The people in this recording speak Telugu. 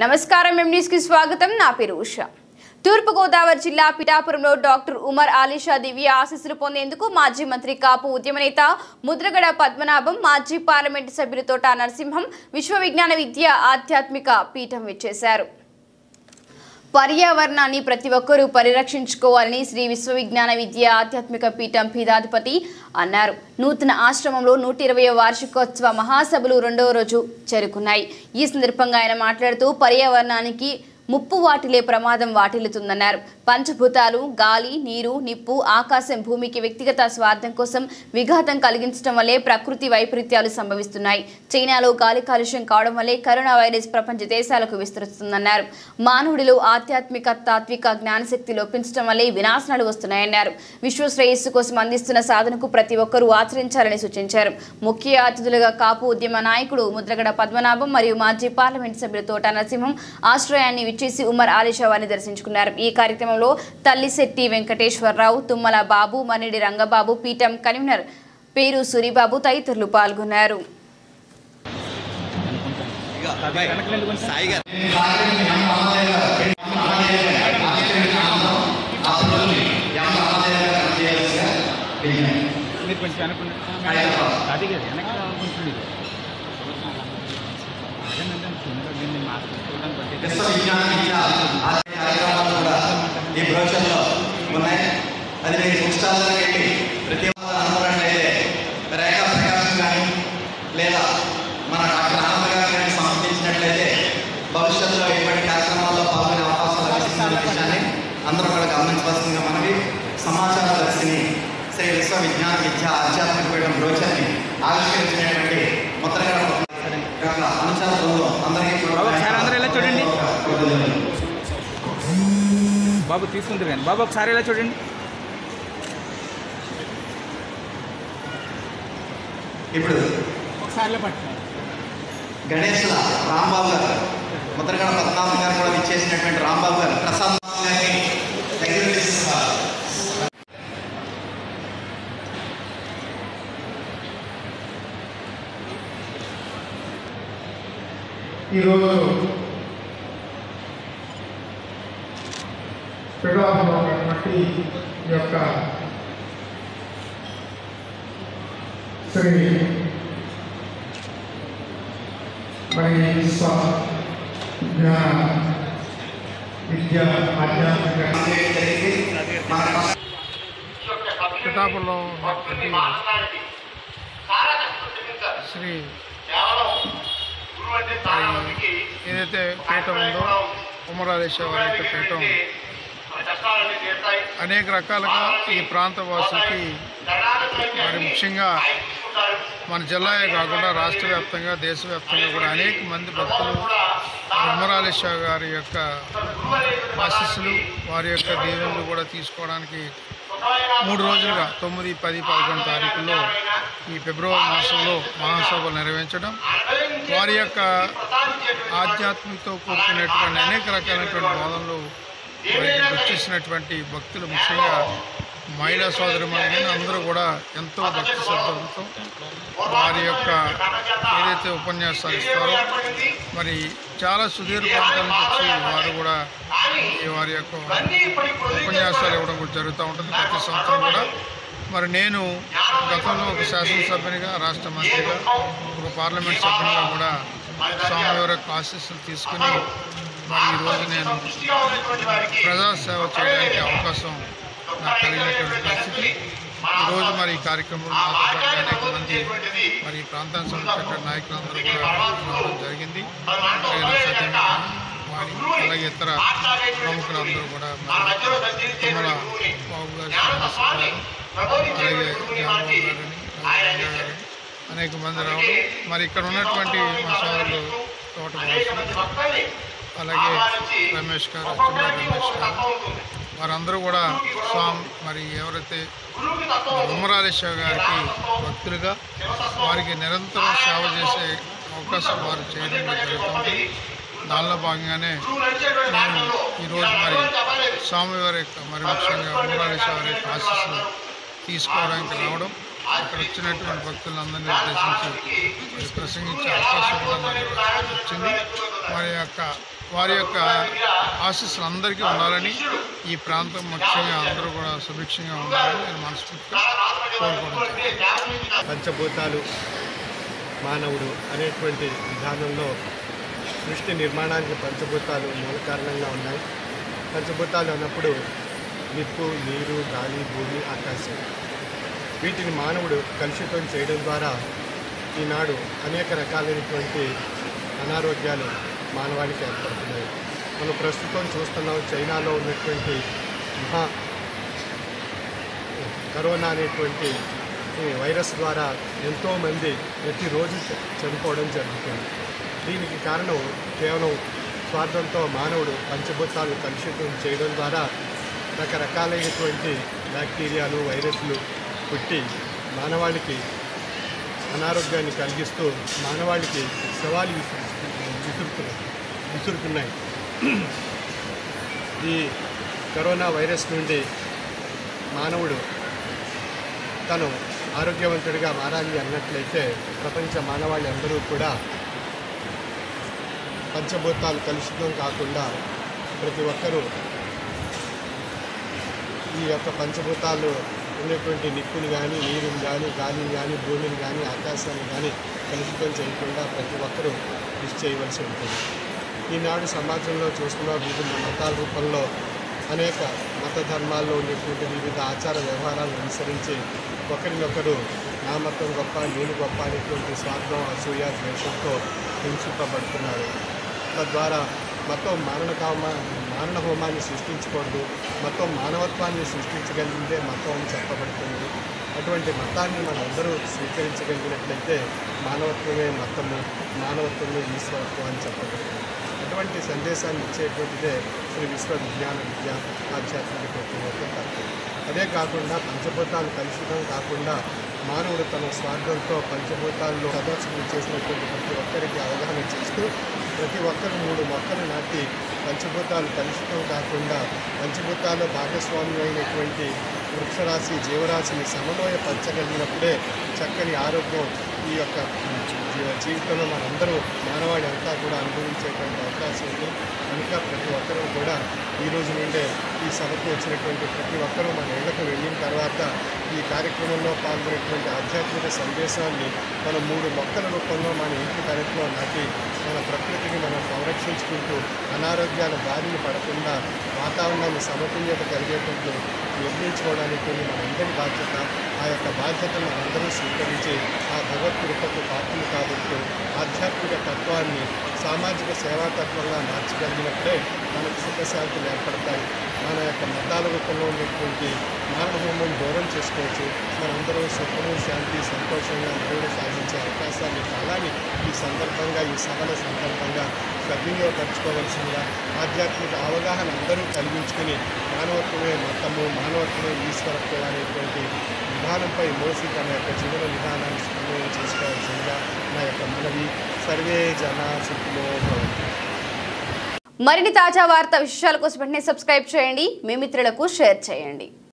నమస్కారం ఎం న్యూస్ కి స్వాగతం నా పేరు ఉష తూర్పుగోదావరి జిల్లా పిఠాపురంలో డాక్టర్ ఉమర్ ఆలీషా దివ్య ఆశీస్సులు పొందేందుకు మాజీ మంత్రి కాపు ఉద్యమ నేత ముద్రగడ పద్మనాభం మాజీ పార్లమెంటు సభ్యులు తోట నరసింహం విశ్వ విజ్ఞాన విద్య ఆధ్యాత్మిక పీఠం విచ్చేశారు పర్యావరణాన్ని ప్రతి ఒక్కరూ పరిరక్షించుకోవాలని శ్రీ విశ్వవిజ్ఞాన విద్య ఆధ్యాత్మిక పీఠం పీఠాధిపతి అన్నారు నూతన ఆశ్రమంలో నూట ఇరవై వార్షికోత్సవ మహాసభలు రెండవ రోజు చేరుకున్నాయి ఈ సందర్భంగా ఆయన మాట్లాడుతూ పర్యావరణానికి ముప్పు వాటిలే ప్రమాదం వాటిల్లుతుందన్నారు పంచభూతాలు గాలి నీరు నిప్పు ఆకాశం భూమికి వ్యక్తిగత స్వార్థం కోసం విఘాతం కలిగించడం వల్లే ప్రకృతి వైపరీత్యాలు సంభవిస్తున్నాయి చైనాలో గాలి కాలుష్యం కావడం వల్లే కరోనా వైరస్ ప్రపంచ దేశాలకు విస్తరిస్తుందన్నారు మానవుడిలో ఆధ్యాత్మిక తాత్విక జ్ఞానశక్తి లోపించడం వల్లే వినాశనాలు వస్తున్నాయన్నారు విశ్వ శ్రేయస్సు కోసం అందిస్తున్న సాధనకు ప్రతి ఒక్కరూ ఆచరించాలని సూచించారు ముఖ్య అతిథులుగా కాపు ఉద్యమ నాయకుడు ముద్రగడ పద్మనాభం మరియు మాజీ పార్లమెంట్ సభ్యులు తోట నరసింహం ఆశ్రయాన్ని విచ్చేసి ఉమర్ ఆలీషా వారిని దర్శించుకున్నారు ఈ కార్యక్రమంలో తల్లిశెట్టి వెంకటేశ్వరరావు తుమ్మల బాబు మనిడి రంగబాబు పీఠం కన్వీనర్ పేరు సూరిబాబు తదితరులు పాల్గొన్నారు సాయి గారు మీరు కొంచెం వెనకుండా అది కదా వెనక్కి రావాలనుకుంటుంది అదేనంటే కింద దీన్ని మార్చుకోవడానికి బట్టి విశ్వవిజ్ఞాన విద్య ఆర్థిక కార్యక్రమాలు కూడా ఈ బ్రోషర్లో ఉన్నాయి అది మీరు బుక్ స్టాల్లోకి వెళ్ళి ప్రతి ఒక్కరు అనుకున్నట్లయితే రేఖా ప్రకాశం కానీ లేదా మన డాక్టర్ ఆనంద్ గారు కానీ సమర్పించినట్లయితే భవిష్యత్తులో ఇటువంటి కార్యక్రమాల్లో పాల్గొనే అవకాశం లభిస్తున్న విషయాన్ని అందరూ కూడా గమనించవలసిందిగా మనవి సమాచార దర్శిని శ్రీ విశ్వవిజ్ఞాన విద్య ఆధ్యాత్మిక పీఠం బ్రోచర్ని ఆవిష్కరించినటువంటి ముద్రగడ యొక్క అనుచర బృందం అందరికీ కూడా బాబు, ఒకసారి అందరూ ఇలా చూడండి. కృతజ్ఞతలు. బాబు తీసుకుంటారు కానీ బాబు ఒకసారి ఇలా చూడండి ఇప్పుడు ఒకసారి పట్టుకోండి గణేష్ల రాంబాబు గారు ముద్రగడ పద్మనాభం గారు కూడా ఇచ్చేసినటువంటి రాంబాబు గారు ప్రసాద్ బాబు గారిని దగ్గర తీసుకున్నారు ఈరోజు పిడాపులో ఉన్నటువంటి ఈ యొక్క శ్రీ మరి విశ్వ జ్ఞాన విద్య ఆధ్యాత్మిక మన పిఠాపురంలో ఉన్నటువంటి శ్రీ మరి ఏదైతే పీఠం ఉందో ఉమరాలేశ్వర వారి యొక్క పీఠం అనేక రకాలుగా ఈ ప్రాంత వాసులకి మరి ముఖ్యంగా మన జిల్లాయే కాకుండా రాష్ట్ర వ్యాప్తంగా దేశవ్యాప్తంగా కూడా అనేక మంది భక్తులు ఉమరాలేశ్వర గారి యొక్క ఆశీస్సులు వారి యొక్క దీవెనలు కూడా తీసుకోవడానికి మూడు రోజులుగా తొమ్మిది పది పదకొండు తారీఖుల్లో ఈ ఫిబ్రవరి మాసంలో మహాసభలు నిర్వహించడం వారి యొక్క ఆధ్యాత్మికతో కూడుకున్నటువంటి అనేక రకాలైనటువంటి బోధనలు వారికి వచ్చేసినటువంటి భక్తులు ముఖ్యంగా మహిళా సోదరిమణి అందరూ కూడా ఎంతో భక్తి శ్రద్ధలతో వారి యొక్క ఏదైతే ఉపన్యాసాలు ఇస్తారో మరి చాలా సుదీర్ఘ ప్రాంతాల నుంచి వచ్చి వారు కూడా ఈ వారి యొక్క ఉపన్యాసాలు ఇవ్వడం కూడా జరుగుతూ ఉంటుంది ప్రతి సంవత్సరం కూడా మరి నేను గతంలో ఒక శాసనసభ్యునిగా రాష్ట్ర మంత్రిగా ఒక పార్లమెంట్ సభ్యునిగా కూడా స్వామివారి యొక్క ఆశీస్సులు తీసుకుని మరి ఈరోజు నేను ప్రజాసేవ చేయడానికి అవకాశం నాకు కలిగినటువంటి పరిస్థితి ఈరోజు మరి ఈ కార్యక్రమంలో నాతో పాటు అనేక మంది మరి ఈ ప్రాంతానికి సంబంధించినటువంటి నాయకులందరూ కూడా రావడం జరిగింది అలాగే నా సతీమణి వాణి అలాగే ఇతర ప్రముఖులందరూ కూడా మరి తుమ్మల బాబు గారు శ్రీనివాసరావు గారు అలాగే జాంబాబు గారని రాజరంగ గారని అనేక మంది రావడం మరి ఇక్కడ ఉన్నటువంటి మా సోదరులు తోట వాసు, అలాగే రమేష్ గారు అచ్చెన్నాయుడు రమేష్ గారు వారందరూ కూడా స్వామి మరి ఎవరైతే ఉమ్మరాలేశ్వర గారికి భక్తులుగా వారికి నిరంతరం సేవ చేసే అవకాశం వారు చేయడం జరుగుతుంది దానిలో భాగంగానే నేను ఈరోజు మరి స్వామివారి యొక్క మరి ముఖ్యంగా ఉమ్మరాలేశ్వర వారి యొక్క ఆశీస్సులు తీసుకోవడానికి రావడం అక్కడ వచ్చినటువంటి భక్తులందరినీ ఉద్దేశించి మరి ప్రసంగించే అవకాశం కూడా నాకు వచ్చింది వారి యొక్క వారి యొక్క ఆశీస్సులు అందరికీ ఉండాలని ఈ ప్రాంతం ముఖ్యంగా అందరూ కూడా సుభిక్షంగా ఉండాలని నేను మనస్ఫూర్తిగా కోరుకోవడం జరిగింది. పంచభూతాలు మానవుడు అనేటువంటి విధానంలో సృష్టి నిర్మాణానికి పంచభూతాలు మూల కారణంగా ఉన్నాయి పంచభూతాలు అన్నప్పుడు నిప్పు నీరు గాలి భూమి ఆకాశం వీటిని మానవుడు కలుషితం చేయడం ద్వారా ఈనాడు అనేక రకాలైనటువంటి అనారోగ్యాలు మానవాళికి ఏర్పడుతున్నాయి మనం ప్రస్తుతం చూస్తున్నాం చైనాలో ఉన్నటువంటి మహా కరోనా అనేటువంటి ఈ వైరస్ ద్వారా ఎంతోమంది ప్రతిరోజు చ- చనిపోవడం జరుగుతుంది దీనికి కారణం కేవలం స్వార్థంతో మానవుడు పంచభూతాలు కలుషితం చేయడం ద్వారా రకరకాలైనటువంటి బ్యాక్టీరియాలు వైరస్లు పుట్టి మానవాళికి అనారోగ్యాన్ని కలిగిస్తూ మానవాళికి సవాలు విసురు విసురుతున్నాయి విసురుతున్నాయి ఈ కరోనా వైరస్ నుండి మానవుడు తను ఆరోగ్యవంతుడిగా మారాలి అన్నట్లయితే ప్రపంచ మానవాళి అందరూ కూడా పంచభూతాలు కలుషితం కాకుండా ప్రతి ఒక్కరూ ఈ యొక్క పంచభూతాలు ఉన్నటువంటి నిప్పుని కానీ నీరుని కానీ గాలిని కానీ భూమిని కానీ ఆకాశాన్ని కానీ కలుషితం చేయకుండా ప్రతి ఒక్కరూ కృషి చేయవలసి ఉంటుంది ఈనాడు సమాజంలో చూస్తున్న వివిధ మతాల రూపంలో అనేక మత ధర్మాల్లో ఉండేటువంటి వివిధ ఆచార వ్యవహారాలను అనుసరించి ఒకరినొకరు నా మతం గొప్ప నేను గొప్ప అనేటువంటి స్వార్థం అసూయ ద్వేషంతో హింసింపబడుతున్నారు తద్వారా మతం మారణ కామ మారణ హోమాన్ని సృష్టించకూడదు మతం మానవత్వాన్ని సృష్టించగలిగిందే మతం అని చెప్పబడుతుంది అటువంటి మతాన్ని మనందరూ స్వీకరించగలిగినట్లయితే మానవత్వమే మతము మానవత్వమే ఈశ్వరత్వం అని చెప్పబడుతుంది అటువంటి సందేశాన్ని ఇచ్చేటువంటిదే శ్రీ విశ్వ విజ్ఞాన విద్య ఆధ్యాత్మిక ప్రక్రియ యొక్క తత్వం అదే కాకుండా పంచభూతాలు కలుషితం కాకుండా మానవుడు తన స్వార్థంతో పంచభూతాల్లో సదస్సులు చేసినటువంటి ప్రతి ఒక్కరికి అవగాహన చేస్తూ ప్రతి ఒక్కరు మూడు మొక్కలు నాటి పంచభూతాలు కలుషితం కాకుండా పంచభూతాల్లో భాగస్వామ్యమైనటువంటి వృక్షరాశి జీవరాశిని సమన్వయపరచగలిగినప్పుడే చక్కని ఆరోగ్యం ఈ యొక్క జీ- జీవితంలో మనందరూ మానవాళి అంతా కూడా అనుభవించేటువంటి అవకాశం ఉంది కనుక ప్రతి ఒక్కరూ కూడా ఈ రోజు నుండే ఈ సభకు వచ్చినటువంటి ప్రతి ఒక్కరూ మన ఇళ్లకు వెళ్ళిన తర్వాత ఈ కార్యక్రమంలో పాల్గొనేటువంటి ఆధ్యాత్మిక సందేశాన్ని మన మూడు మొక్కల రూపంలో మన ఇంటి పెరట్లో నాటి మన ప్రకృతిని మనం సంరక్షించుకుంటూ అనారోగ్యాల బారిన పడకుండా వాతావరణాన్ని సమతుల్యత కలిగేటట్లు నిర్మించుకోవడానికి మనందరి బాధ్యత ఆ యొక్క బాధ్యతను మనందరూ స్వీకరించి ఆ భగవద్కృపకు పాత్రలు కాబట్టు ఆధ్యాత్మిక తత్వాన్ని సామాజిక సేవాతత్వంగా మార్చగలిగినప్పుడే మనకు సుఖశాంతులు ఏర్పడతాయి మన యొక్క మతాల రూపంలో ఉండేటువంటి మానవ హోమం దూరం చేసుకోవచ్చు మనందరూ సుఖము శాంతి సంతోషంగా మనుగడ సాగించే అవకాశాన్ని కాలాన్ని ఈ సందర్భంగా ఈ సభల సందర్భంగా సద్వినియోగపరచుకోవాల్సిందిగా ఆధ్యాత్మిక అవగాహన అందరూ కలిగించుకుని మానవత్వమే మతము మానవత్వమే ఈశ్వరత్వం అనేటువంటి విధానంపై మోసి తన యొక్క జీవన విధానాన్ని సమన్వయం చేసుకోవాల్సిందిగా నా యొక్క మనవి సర్వే జన సుఖినో భవంతు మరిన్ని తాజా వార్తా విశేషాల కోసం వెంటనే సబ్స్క్రైబ్ చేయండి మీ మిత్రులకు షేర్ చేయండి